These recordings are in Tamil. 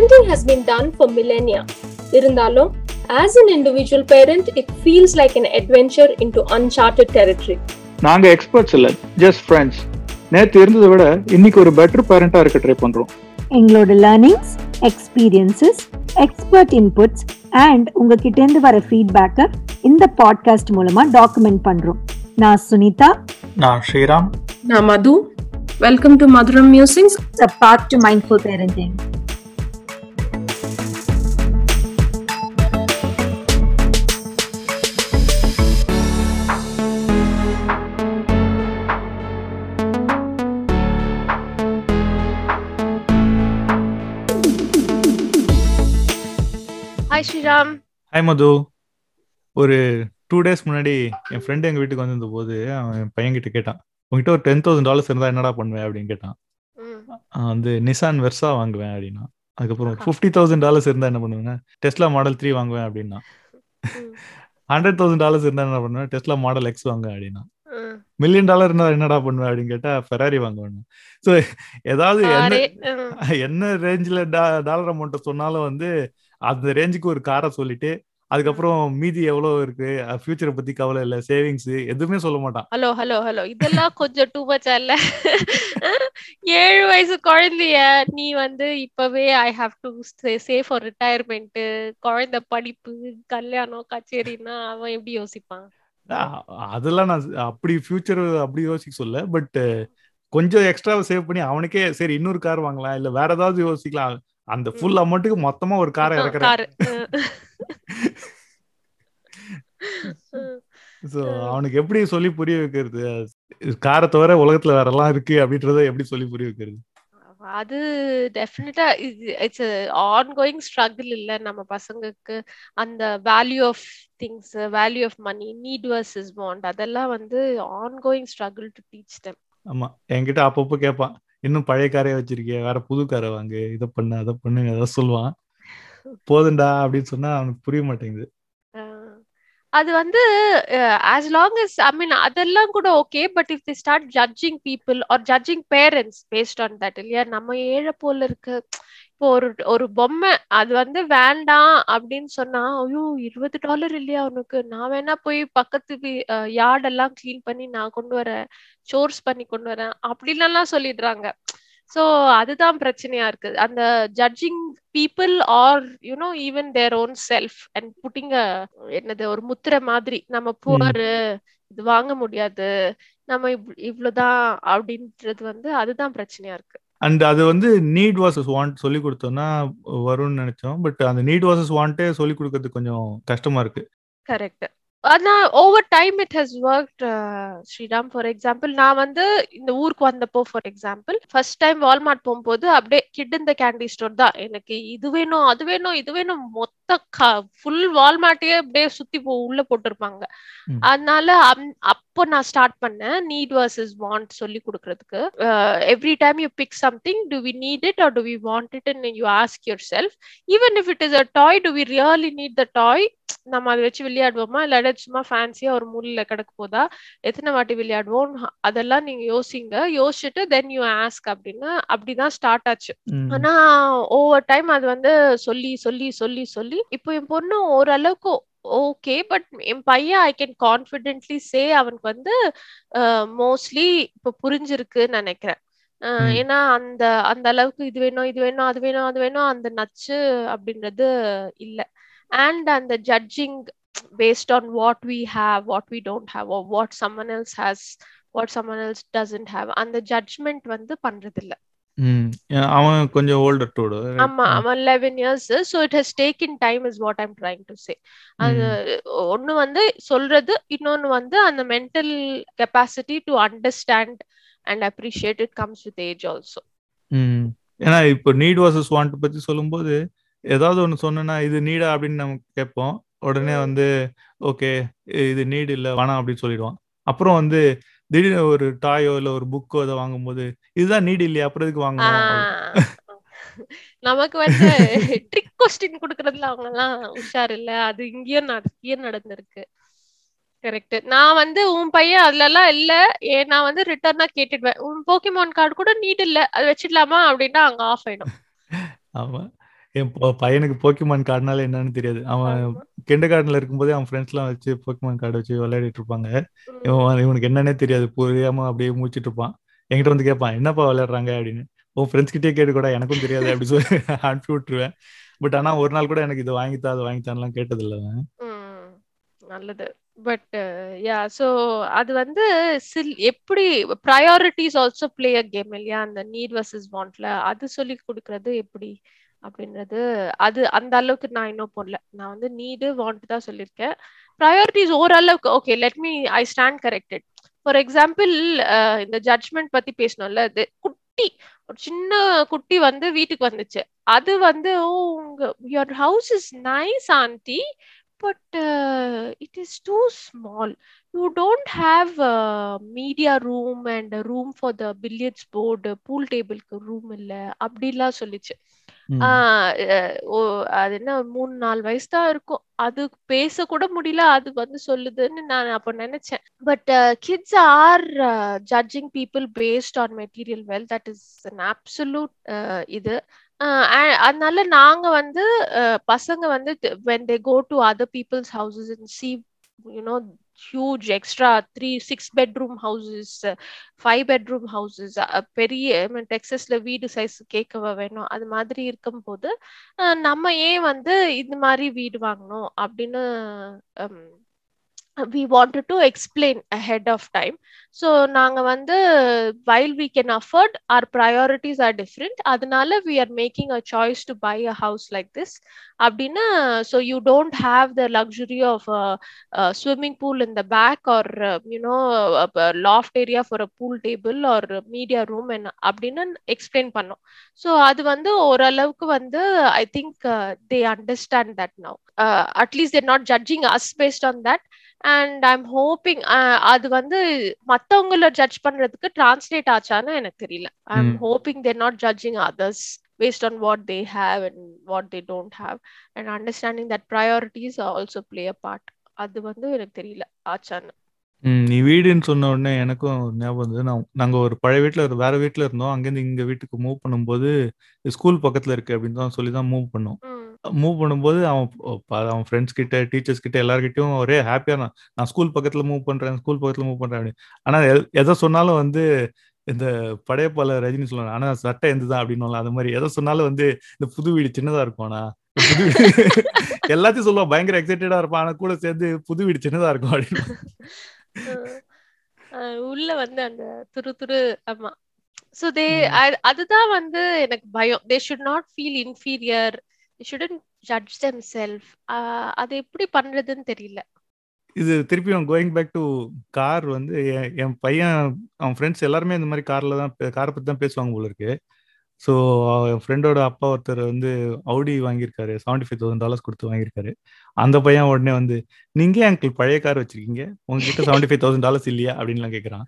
Parenting has been done for millennia. இருந்தாலும் as an individual parent, it feels like an adventure into uncharted territory. நாங்க எக்ஸ்பர்ட்ஸ் இல்ல ஜஸ்ட் ஃப்ரெண்ட்ஸ் நேத்து இருந்ததை விட இன்னைக்கு ஒரு பெட்டர் பேரண்டா இருக்க ட்ரை பண்றோம் எங்களோட learnings experiences expert inputs and உங்ககிட்ட இருந்து வர ஃபீட்பேக்கை இந்த பாட்காஸ்ட் மூலமா டாக்குமெண்ட் பண்றோம் நான் சுனிதா நான் ஸ்ரீராம் நான் Madhu welcome to Madhuram musings a path to mindful parenting hi Sriram hi Madhu ஒரு டூ டேஸ் முன்னாடி என் ஃப்ரெண்டு எங்கள் வீட்டுக்கு வந்திருந்த போது அவன் என் பையன்கிட்ட கேட்டான் உங்ககிட்ட ஒரு டென் தௌசண்ட் டாலர்ஸ் இருந்தால் என்னடா பண்ணுவேன் அப்படின்னு கேட்டான் அவன் வந்து நிசான் வெர்சா வாங்குவேன் அப்படின்னா அதுக்கப்புறம் ஃபிஃப்டி தௌசண்ட் டாலர்ஸ் இருந்தால் என்ன பண்ணுவேன் டெஸ்லா மாடல் த்ரீ வாங்குவேன் அப்படின்னா ஹண்ட்ரட் தௌசண்ட் டாலர்ஸ் இருந்தால் என்ன பண்ணுவேன் டெஸ்லா மாடல் எக்ஸ் வாங்குவேன் அப்படின்னா மில்லியன் டாலர் இருந்தால் என்னடா பண்ணுவேன் அப்படின்னு கேட்டா ஃபெராரி வாங்குவேன் ஸோ ஏதாவது என்ன என்ன ரேஞ்சில் டாலர் அமௌண்ட்டை சொன்னாலும் வந்து அந்த ரேஞ்சுக்கு ஒரு காரை சொல்லிட்டு அதுக்கப்புறம் மீதி எவ்வளவு இருக்கு ஃபியூச்சரை பத்தி கவலை இல்ல சேவிங்ஸ் எதுவுமே சொல்ல மாட்டான் ஹலோ ஹலோ ஹலோ இதெல்லாம் கொஞ்சம் டூ மச்சா இல்ல ஏழு வயசு குழந்தைய நீ வந்து இப்பவே I have to save for retirement குழந்தை படிப்பு கல்யாணம் கச்சேரின்னா அவன் எப்படி யோசிப்பான் அதெல்லாம் நான் அப்படி ஃபியூச்சர் அப்படி யோசிக்க சொல்ல பட் கொஞ்சம் எக்ஸ்ட்ரா சேவ் பண்ணி அவனுக்கே சரி இன்னொரு கார் வாங்கலாம் இல்ல வேற ஏதாவது யோசிக்கலாம் அந்த ஃபுல் அமௌண்ட்டுக்கு மொத்தமா ஒரு காரை இறக்குறேன் சோ அவனுக்கு எப்படி சொல்லி புரிய வைக்கிறது காரை தவிர உலகத்துல வேற எல்லாம் இருக்கு அப்படின்றத எப்படி சொல்லி புரிய வைக்கிறது அது டெஃபினட்டா இட்ஸ் ஆன் கோயிங் ஸ்ட்ரகிள் இல்ல நம்ம பசங்களுக்கு அந்த value of things value of money need versus want அதெல்லாம் வந்து ongoing struggle to teach them ஆமா என்கிட்ட அப்பப்போ கேட்பான் இன்னும் பழைய காரே வச்சிருக்கே வேற புது காரை வாங்கு இதை பண்ணு அதை பண்ணு ஏதாவது சொல்லுவான் போதுண்டா அப்படின்னு சொன்னா அவனுக்கு புரிய மாட்டேங்குது அது வந்து as long as I mean அதெல்லாம் கூட okay but if the start judging people are judging parents based on that இல்லையா நம்ம ஏழை போல இருக்கு இப்போ ஒரு ஒரு பொம்மை அது வந்து வேண்டாம் அப்படின்னு சொன்னா ஐயோ இருபது டாலர் இல்லையா உனக்கு நான் வேணா போய் பக்கத்து யார்டெல்லாம் கிளீன் பண்ணி நான் கொண்டு வரேன் சோர்ஸ் பண்ணி கொண்டு வரேன் அப்படின்லாம் சொல்லிடுறாங்க ஸோ அதுதான் பிரச்சனையா இருக்கு அந்த judging people are you know even their own self and putting என்னது ஒரு முத்திரை மாதிரி நம்ம புவர் இது வாங்க முடியாது நம்ம இவ்வளவுதான் அப்படின்றது வந்து அதுதான் பிரச்சனையா இருக்கு அண்ட் அது வந்து நீட் வாசஸ் வாண்ட் சொல்லி கொடுத்தோம்னா வரும்னு நினைச்சோம் பட் அந்த நீட் வாசஸ் வாண்டே சொல்லி கொடுக்கறது கொஞ்சம் கஷ்டமா இருக்கு கரெக்ட் ஆனா over time it has work Sriram for example நான் வந்து இந்த ஊருக்கு வந்தப்போ for example first time Walmart போகும்போது அப்படியே கிட் இந்த கேண்டி ஸ்டோர் தான் எனக்கு இது வேணும் அது வேணும் இது வேணும் மொத்த ஃபுல் வால்மார்ட்டையே அப்படியே சுத்தி போ உள்ள போட்டிருப்பாங்க அதனால அப்போ நான் ஸ்டார்ட் பண்ணேன் நீட் வர்சஸ் வாண்ட் சொல்லி கொடுக்கறதுக்கு every time you pick something do we need it or do we want it and you ask yourself even if it is a toy do we really need the toy நம்ம அதை வச்சு விளையாடுவோமா இல்லாட்ட சும்மா ஃபேன்சியா ஒரு மூலையில கிடக்க போதா எத்தனை வாட்டி விளையாடுவோம் அதெல்லாம் நீங்க யோசிங்க யோசிச்சுட்டு தென் யூ ஆஸ்க் அப்படின்னு அப்படிதான் ஸ்டார்ட் ஆச்சு ஆனா ஓவர் டைம் அது வந்து சொல்லி சொல்லி சொல்லி சொல்லி இப்போ என் பொண்ணு ஓரளவுக்கு ஓகே பட் என் பையன் ஐ கேன் கான்பிடென்ட்லி சே அவனுக்கு வந்து மோஸ்ட்லி இப்போ புரிஞ்சிருக்குன்னு நினைக்கிறேன் ஏன்னா அந்த அந்த அளவுக்கு இது வேணும் இது வேணும் அது வேணும் அது வேணும் அந்த நச்சு அப்படின்றது இல்லை and and the judging based on what we have what we don't have or what someone else has what someone else doesn't have அந்த ஜட்ஜ்மெண்ட் வந்து பண்றது இல்ல அவன் கொஞ்சம் ஓல்டர் டூடு ஆமா அவன் eleven years so it has taken time is what I'm trying to say அது ஒன்னு வந்து சொல்றது இன்னொன்னு வந்து அந்த mental capacity to understand and appreciate it comes with age also ஏன்னா இப்போ நீட் வர்சஸ் வாண்ட் பத்தி சொல்லும்போது ஏதாவது ஒன்று சொன்னா இது நீடா அப்படின்னு நம்ம கேட்போம் உடனே வந்து ஓகே இது நீடு இல்லை வேணாம் அப்படின்னு சொல்லிடுவான் அப்புறம் வந்து திடீர்னு ஒரு டாயோ இல்லை ஒரு புக்கோ அதை வாங்கும்போது இதுதான் நீடு இல்லையா அப்புறம் இதுக்கு வாங்கணும் நமக்கு வந்து ட்ரிக் கொஸ்டின் கொடுக்கறதுல அவங்க எல்லாம் உஷார் இல்ல அது இங்கேயும் இங்கேயும் நடந்திருக்கு கரெக்ட் நான் வந்து உன் பையன் அதுல எல்லாம் இல்ல ஏ நான் வந்து ரிட்டர்னா கேட்டுடுவேன் உன் போக்கிமான் கார்டு கூட நீட் இல்ல அது வச்சிடலாமா அப்படின்னா அங்க ஆஃப் ஆயிடும் ஆமா என் ப- பையனுக்கு போக்கிமான் கார்டுனால என்னன்னு தெரியாது அவன் ஆமா. கிண்டர் கார்டன்ல இருக்கும்போதே அவன் ஃப்ரெண்ட்ஸ் எல்லாம் வச்சு போக்கிமான் கார்டு வச்சு விளையாடிட்டு இருப்பாங்க ம். இவன் இவனுக்கு என்னன்னே தெரியாது புரியாம அப்படியே மூச்சிட்டு இருப்பான் என்கிட்ட வந்து கேட்பான் என்னப்பா விளையாடுறாங்க அப்படின்னு உன் ஃப்ரெண்ட்ஸ் கிட்டே கேட்டு கூட எனக்கும் தெரியாது அப்படி சொல்லி அனுப்பி விட்டுருவேன் பட் ஆனா ஒரு நாள் கூட எனக்கு இது வாங்கித்தா அது வாங்கித்தான்லாம் கேட்டது இல்ல அவன் ம், நல்லது பட் யா ஸோ அது வந்து சில் எப்படி priorities also play a game இல்லையா அந்த நீட் வர்சஸ் வாண்ட்ல அது சொல்லி கொடுக்கறது எப்படி அப்படின்றது அது அந்த அளவுக்கு நான் இன்னும் போடல நான் வந்து நீடு வாண்ட் தான் சொல்லியிருக்கேன் ப்ரையாரிட்டிஸ் ஓரளவுக்கு okay let me I stand corrected for example இந்த ஜட்ஜ்மெண்ட் பத்தி பேசணும்ல அது குட்டி ஒரு சின்ன குட்டி வந்து வீட்டுக்கு வந்துச்சு அது வந்து ஓ உங்க your house is nice aunty but uh, it is too small. You don't have a media room and a room for the billiards board, uh, pool table room இல்ல அப்படிலாம் சொல்லிச்சு ம். ஆஹ் அஹ் ஓ அது என்ன மூணு நாலு வயசு தான் இருக்கும் அது பேச கூட முடியல அது வந்து சொல்லுதுன்னு நான் அப்ப நினைச்சேன் but kids are judging people based on material well that is an absolute இது ஆஹ் அ- அதனால நாங்க வந்து அஹ், பசங்க வந்து when they go to other people's houses and see you know huge extra three six bedroom houses uh, five bedroom houses uh, பெரிய டெக்ஸஸ்ல வீடு சைஸ் கேட்கவா வேணும் அது மாதிரி இருக்கும்போது அஹ், நம்ம ஏன் வந்து இந்த மாதிரி வீடு வாங்கணும் அப்படின்னு um, we wanted to explain ahead of time so நாங்க வந்து while we can afford our priorities are different அதனால we are making a choice to buy a house like this அப்படின்னா so you don't have the luxury of a, a swimming pool in the back or uh, you know a, a loft area for a pool table or a media room and அப்படின்னு explain பண்ணோம் so அது வந்து ஓரளவுக்கு வந்து I think uh, they understand that now uh, at least they're not judging us based on that and I'm hoping அது வந்து மத்தவங்கள ஜட்ஜ் பண்றதுக்கு டிரான்ஸ்லேட் ஆச்சான்னு எனக்கு தெரியல ஐ எம் ம். Hoping they're not judging others based on what they have and what they don't have and understanding that priorities also play a part அது வந்து எனக்கு தெரியல ஆச்சான்னு ம், நீ வீடுன்னு சொன்ன உடனே எனக்கும் ஞாபகம் வந்து நான் நாங்க ஒரு பழைய வீட்ல ஒரு வேற வீட்ல இருந்தோம் அங்கேருந்து இங்க வீட்டுக்கு மூவ் பண்ணும்போது ஸ்கூல் பக்கத்துல இருக்கு அப்படின்னு தான் சொல்லி தான் மூவ் பண்ணோம் ம், மூவ் பண்ணும்போது அவன் ப- அவன் ஃப்ரெண்ட்ஸ் கிட்ட டீச்சர்ஸ் கிட்ட எல்லார்கிட்டயும் ஒரே ஹாப்பியா நான் நான் ஸ்கூல் பக்கத்துல மூவ் பண்றேன் ஸ்கூல் பக்கத்துல மூவ் பண்றேன் அப்படின்னு ஆனா எ- எதை சொன்னாலும் வந்து இந்த படையப்பால ரஜினி சொல்லுவாங்க ஆனா சட்டை எந்ததான் அப்படின்னு அது மாதிரி எதை சொன்னாலும் வந்து இந்த புது வீடு சின்னதா இருக்கும் ஆனா இந்த புது வீடு எல்லாத்தையும் சொல்லுவான் பயங்கர எக்ஸைட்டடா இருப்பான் ஆனா கூட சேர்ந்து புது வீடு சின்னதா இருக்கும் அப்படின்னு அஹ் உள்ள வந்து அந்த துரு துரு ஆமா ஸோ தே ம். அதுதான் வந்து எனக்கு பயம் they should not feel inferior shouldn't judge them self அது எப்படி பண்றதுன்னு தெரியல இது திருப்பியும் கோயிங் பேக் டு கார் வந்து என் என் பையன் அவன் ஃப்ரெண்ட்ஸ் எல்லாருமே இந்த மாதிரி கார்ல தான் காரை பத்தி தான் பேசுவாங்க போல இருக்கு ஸோ என் ஃப்ரெண்டோட அப்பா ஒருத்தர் வந்து அவுடி வாங்கியிருக்காரு செவன்டி ஃபைவ் தௌசண்ட் டாலர்ஸ் கொடுத்து வாங்கியிருக்காரு அந்த பையன் உடனே வந்து நீங்க ஏன் அங்கிள் பழைய கார் வச்சிருக்கீங்க உங்ககிட்ட செவன்டி ஃபைவ் தௌசண்ட் டாலர்ஸ் இல்லையா அப்படின்லாம் கேட்குறான்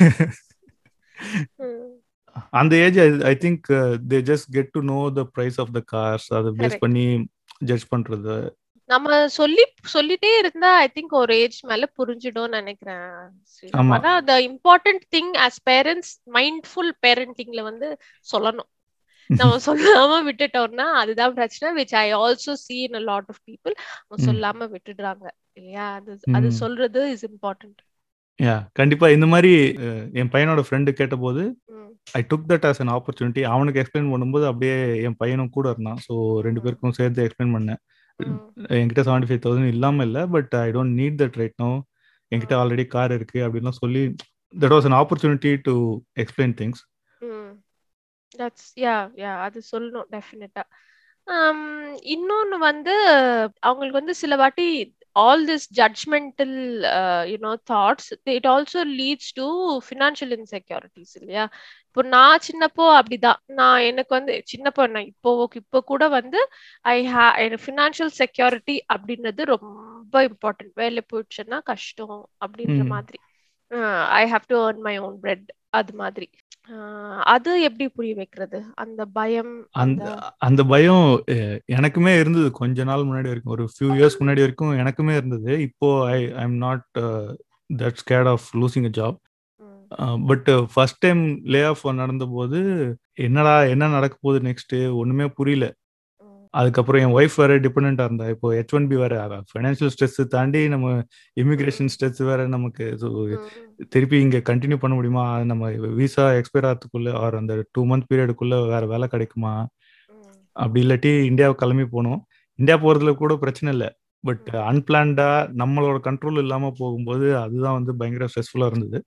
ம். அந்த age I think they just get to know the price of the cars அதை பேஸ் Correct. பண்ணி ஜட்ஜ் பண்றது நம்ம சொல்லி சொல்லிட்டே இருந்தா ஐ திங்க் ஒரு ஏஜ் மேல புரிஞ்சிடும்னு நினைக்கிறேன் ஸ்ரீராம். ஆமா. ஆனா the important thing as parents mindful பேரண்டிங்ல வந்து சொல்லணும் நம்ம சொல்லாம விட்டுட்டோம்னா அதுதான் பிரச்சனை which I also see in a lot of people அவங்க ம். சொல்லாம விட்டுடுறாங்க இல்லையா அது அது ம். சொல்றது இஸ் இம்பார்ட்டன்ட் யா கண்டிப்பா இந்த மாதிரி அஹ், என் பையனோட ஃப்ரெண்டு கேட்டபோது I took that as an opportunity அவனுக்கு எக்ஸ்பிளைன் பண்ணும்போது அப்படியே என் பையனும் கூட இருந்தான் ஸோ ரெண்டு பேருக்கும் சேர்த்து எக்ஸ்பிளைன் பண்ணேன் என்கிட்ட செவன்டி ஃபைவ் தௌசண்ட் இல்லாமல் இல்லை but I don't need that right no என்கிட்ட ஆல்ரெடி கார் இருக்கு அப்படின்லாம் சொல்லி that was an opportunity to explain things ம் தட்ஸ் யா யா அது சொல்லணும் டெஃபினட்டா இன்னொன்னு வந்து அவங்களுக்கு வந்து சில வாட்டி all this judgemental you know thoughts it also leads to financial insecurities இல்லையா இப்போ நான் சின்னப்போ அப்படிதான் நான் எனக்கு வந்து சின்னப்போ நான் இப்போ இப்போ கூட வந்து ஐ ஹா எனக்கு ஃபினான்ஷியல் செக்யூரிட்டி அப்படின்றது ரொம்ப இம்பார்ட்டன்ட் வேலை போயிடுச்சுன்னா கஷ்டம் அப்படின்ற ம். மாதிரி I have to earn my own bread அது மாதிரி ஆஹ் அது எப்படி புரிய வைக்கிறது அந்த பயம் அந்த அந்த அந்த பயம் அஹ், எனக்குமே இருந்தது கொஞ்ச நாள் முன்னாடி வரைக்கும் ஒரு ஃபியூ இயர்ஸ் முன்னாடி வரைக்கும் எனக்குமே இருந்தது இப்போ I I am not that scared of losing a job ம், but first time lay off நடந்த போது என்னடா என்ன நடக்க போகுது நெக்ஸ்ட் ஒண்ணுமே புரியல ம், அதுக்கப்புறம் என் ஒய்ஃப் வேற டிபெண்டா இருந்தா இப்போ ஹெச் ஒன் பி வேற ஃபைனான்சியல் ஸ்ட்ரெஸ் தாண்டி நம்ம இமிகிரேஷன் ஸ்ட்ரெஸ் வேற நமக்கு so திருப்பி இங்க கண்டினியூ பண்ண முடியுமா அது நம்ம விசா எக்ஸ்பயர் ஆகிறதுக்குள்ள ஆர் அந்த டூ மந்த் பீரியடுக்குள்ள வேற வேலை கிடைக்குமா அப்படி இல்லாட்டி இந்தியாவை கிளம்பி போகணும் இந்தியா போறதுல கூட பிரச்சனை இல்லை பட் அன்பிளான்டா நம்மளோட கண்ட்ரோல் இல்லாம போகும்போது அதுதான் வந்து பயங்கர ஸ்ட்ரெஸ்ஃபுல்லா இருந்தது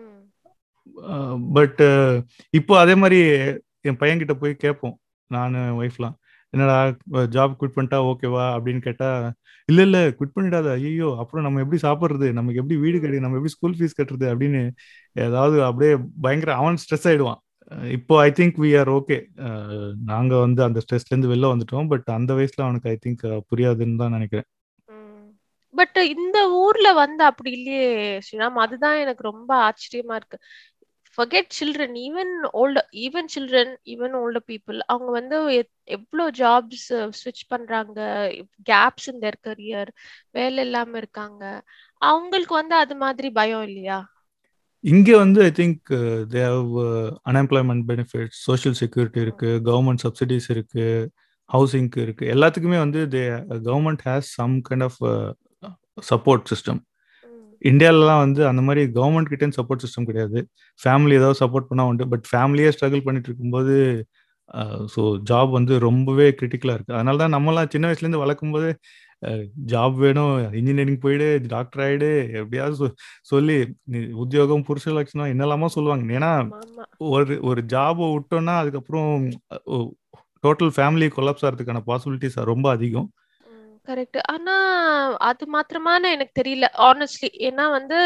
பட் இப்போ அதே மாதிரி என் பையன்கிட்ட போய் கேட்போம் நான் ஒய்ஃப்லாம் என்னடா ஜாப் குவிட் பண்ணிட்டா ஓகேவா அப்படின்னு கேட்டா இல்ல இல்ல குவிட் பண்ணிடாத ஐயோ அப்புறம் நம்ம எப்படி சாப்பிடுறது நமக்கு எப்படி வீடு கட்டி நம்ம எப்படி ஸ்கூல் ஃபீஸ் கட்டுறது அப்படின்னு ஏதாவது அப்படியே பயங்கர அவன் ஸ்ட்ரெஸ் ஆயிடுவான் இப்போ I think we are okay நாங்க வந்து அந்த ஸ்ட்ரெஸ்ல இருந்து வெளில வந்துட்டோம் பட் அந்த வயசுல அவனுக்கு ஐ திங்க் புரியாதுன்னு தான் நினைக்கிறேன் பட் இந்த ஊர்ல வந்து அப்படி இல்லையே ஸ்ரீராம் அதுதான் எனக்கு ரொம்ப ஆச்சரியமா இருக்கு forget children even older even children even older people அவங்க வந்து எவ்வளோ ஜாப்ஸ் ஸ்விட்ச் பண்றாங்க கேப்ஸ் இந்த கரியர் வேலை இல்லாம இருக்காங்க அவங்களுக்கு வந்து அது மாதிரி பயம் இல்லையா இங்க வந்து I think they have unemployment benefits social security இருக்கு கவர்மெண்ட் சப்சிடிஸ் இருக்கு ஹவுசிங்க்கு இருக்கு எல்லாத்துக்குமே வந்து they government has some kind of support system இந்தியாலலாம் வந்து அந்த மாதிரி கவர்மெண்ட் கிட்டே சப்போர்ட் சிஸ்டம் கிடையாது ஃபேமிலி ஏதாவது சப்போர்ட் பண்ணா உண்டு பட் ஃபேமிலியே ஸ்ட்ரகிள் பண்ணிட்டு இருக்கும்போது ஸோ ஜாப் வந்து ரொம்பவே கிரிட்டிக்கலாக இருக்குது அதனால தான் நம்மலாம் சின்ன வயசுலேருந்து வளர்க்கும் போது ஜாப் வேணும் இன்ஜினியரிங் போயிடு டாக்டர் ஆயிடு எப்படியாவது சொல்லி உத்தியோகம் புருஷ லட்சணம் என்னெல்லாமோ சொல்லுவாங்க ஏன்னா ஒரு ஒரு ஜாபை விட்டோம்னா அதுக்கப்புறம் டோட்டல் ஃபேமிலி கொலாப்ஸ் ஆகிறதுக்கான பாசிபிலிட்டிஸ் ரொம்ப அதிகம் கரெக்ட் ஆனா அது மாத்திரமான எனக்கு தெரியல ஆனஸ்ட்லி ஏன்னா வந்து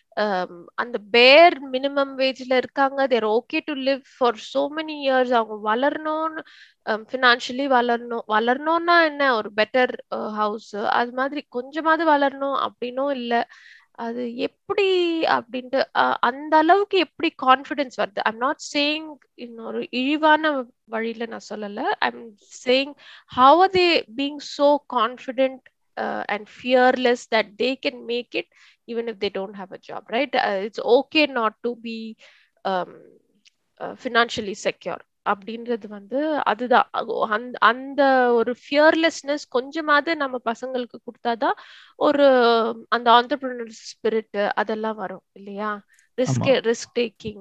அந்த பேர் மினிமம் வேஜ்ல இருக்காங்க they're okay to live for so many years அவங்க வளரணும்னு ஃபினான்ஷியலி வளரணும் வளரணும்னா என்ன ஒரு பெட்டர் ஹவுஸ் அது மாதிரி கொஞ்சமாவது வளரணும் அப்படின்னும் இல்லை அது எப்படி அப்படின்ட்டு அந்த அளவுக்கு எப்படி கான்ஃபிடென்ஸ் வருது ஐம் நாட் சேயிங் இன்னொரு இழிவான வழியில நான் சொல்லல I'm saying how are they being so confident and fearless that they can make it even if they don't have a job right it's okay not to be financially secure அப்படின்றது வந்து அதுதான் அந்த அந்த ஒரு ஃபியர்லெஸ்னஸ் கொஞ்சமாவது நம்ம பசங்களுக்கு கொடுத்தாதான் ஒரு அந்த ஆண்டர்பிரினர் ஸ்பிரிட் அதெல்லாம் வரும் இல்லையா ரிஸ்க் ரிஸ்க் டேக்கிங்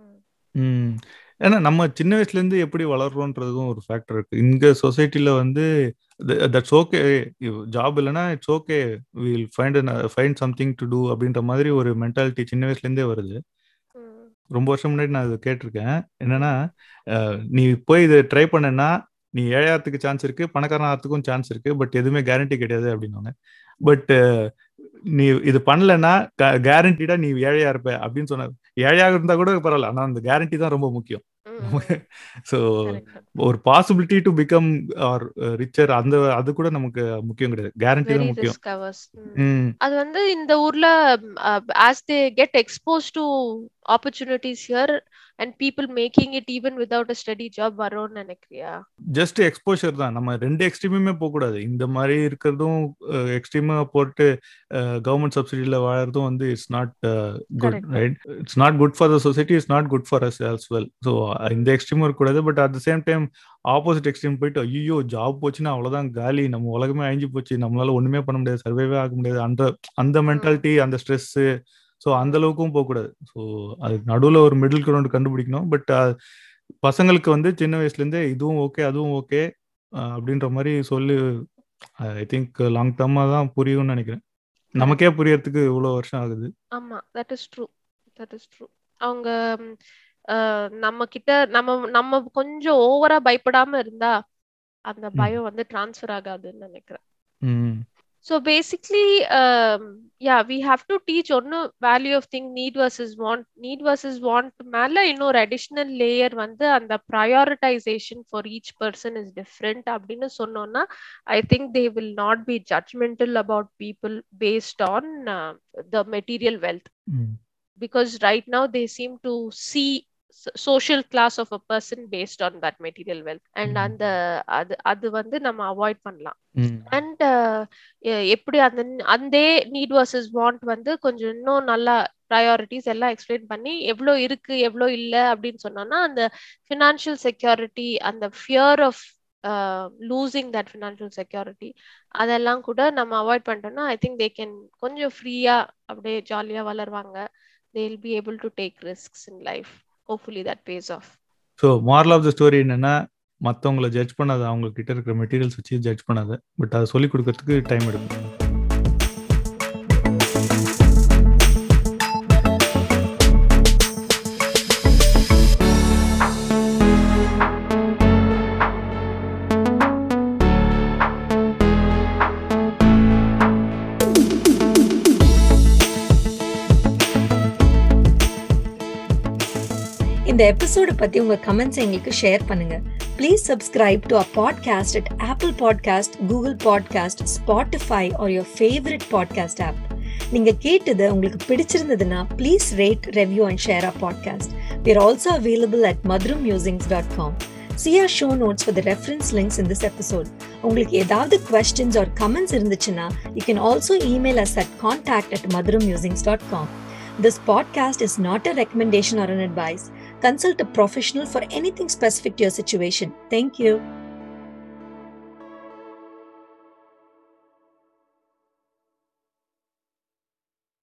ஏன்னா நம்ம சின்ன வயசுல இருந்து எப்படி வளர்றோன்றதும் ஒரு ஃபேக்டர் இருக்கு இங்க சொசைட்டில வந்து தட்ஸ் ஓகே ஜாப் இல்லைன்னா it's okay will find find something to do அப்படின்ற மாதிரி ஒரு மென்டாலிட்டி சின்ன வயசுல இருந்தே வருது ரொம்ப வருஷம் முன்னாடி நான் இதை கேட்டிருக்கேன் என்னன்னா நீ போய் இதை ட்ரை பண்ணனா நீ ஏழாயிரத்துக்கு சான்ஸ் இருக்கு பணக்காரன் ஆகிறதுக்கும் சான்ஸ் இருக்கு பட் எதுவுமே கேரண்டி கிடையாது அப்படின்னாங்க பட் நீ இது பண்ணலன்னா கேரண்டிடா நீ ஏழையா இருப்ப அப்படின்னு சொன்ன ஏழையாக இருந்தா கூட பரவாயில்ல ஆனா அந்த கேரண்டி தான் ரொம்ப முக்கியம் ஸோ ஒரு possibility to become or richer அந்த அது கூட நமக்கு முக்கியம் கிடையாது கேரண்டி தான் முக்கியம் அது வந்து இந்த ஊர்ல as they get expose to opportunities here and people making it even without a study job வரும்னு நினைக்கிறியா ஜஸ்ட் எக்ஸ்போஷர் தான் நம்ம ரெண்டு எக்ஸ்ட்ரீமுமே போக கூடாது இந்த மாதிரி இருக்கிறதும் எக்ஸ்ட்ரீமா போட்டு கவர்மெண்ட் சப்சிடியில வாழறதும் வந்து it's not good right it's not good for the society it's not good for us as well so இந்த எக்ஸ்ட்ரீமும் இருக்கக்கூடாது but at the same time opposite extreme போயிட்டு ஐயோ ஜாப் போச்சுன்னா அவ்வளவுதான் காலி நம்ம உலகமே அழிஞ்சு போச்சு நம்மளால ஒண்ணுமே பண்ண முடியாது சர்வைவே ஆக முடியாது அந்த அந்த மென்டாலிட்டி அந்த ஸ்ட்ரெஸ் ஸோ அந்த அளவுக்கும் போகக்கூடாது ஸோ அதுக்கு நடுவில் ஒரு மிடில் கிரவுண்ட் கண்டுபிடிக்கணும் பட் பசங்களுக்கு வந்து சின்ன வயசுலேருந்தே இதுவும் ஓகே அதுவும் ஓகே அப்படின்ற மாதிரி சொல்லி ஐ திங்க் லாங் டர்மா தான் புரியும்னு நினைக்கிறேன் நமக்கே புரியறதுக்கு இவ்வளோ வருஷம் ஆகுது ஆமா that is true that is true அவங்க நம்ம கிட்ட நம்ம நம்ம கொஞ்சம் ஓவரா பயப்படாம இருந்தா அந்த பயம் வந்து டிரான்ஸ்ஃபர் ஆகாதுன்னு நினைக்கிறேன் So basically, um, yeah, we have to teach ஒன்னு value of thing need versus want need versus want மேல இன்னொரு அடிஷ்னல் லேயர் வந்து அந்த prioritization for each person is different அப்படின்னு சொன்னோம்னா I think they will not be judgmental about people based on the material wealth because right now they seem to see social class of a person based on that material wealth and அந்த அது அது வந்து நம்ம அவாய்ட் பண்ணலாம் அண்ட் எப்படி அந்த அந்த நீட் வர்சஸ் வாண்ட் வந்து கொஞ்சம் இன்னும் நல்லா ப்ரையாரிட்டிஸ் எல்லாம் எக்ஸ்பிளைன் பண்ணி எவ்வளோ இருக்கு எவ்வளோ இல்லை அப்படின்னு சொன்னோம்னா அந்த ஃபினான்ஷியல் செக்யூரிட்டி அந்த fear of losing that financial security அதெல்லாம் கூட நம்ம அவாய்ட் பண்ணிட்டோம்னா ஐ திங்க் தே கேன் கொஞ்சம் ஃப்ரீயா அப்படியே ஜாலியா வளருவாங்க they will be able to take risks in life hopefully that phase of so moral of the story என்னன்னா மற்றவங்களை ஜட்ஜ் பண்ணாத அவங்க கிட்ட இருக்கிற மெட்டீரியல்ஸ் வச்சு ஜட்ஜ் பண்ணாத பட் அதை சொல்லிக் கொடுக்கறதுக்கு டைம் எடுக்கும் இந்த எபிசோடு பத்தி உங்க கமெண்ட்ஸ் எங்களுக்கு ஷேர் பண்ணுங்க please subscribe to a podcast at Apple podcast Google podcast Spotify or your favourite podcast app நீங்க கேட்டது உங்களுக்கு பிடிச்சிருந்ததுன்னா please rate review and share a podcast we are also available at Madhuram musings dot com See our show notes for the reference links in this episode. உங்களுக்கு ஏதாவது questions or comments இருந்துச்சுன்னா you can also email us at contact at madhurummusings.com. This podcast is not a recommendation or an advice. Consult a professional for anything specific to your situation. Thank you.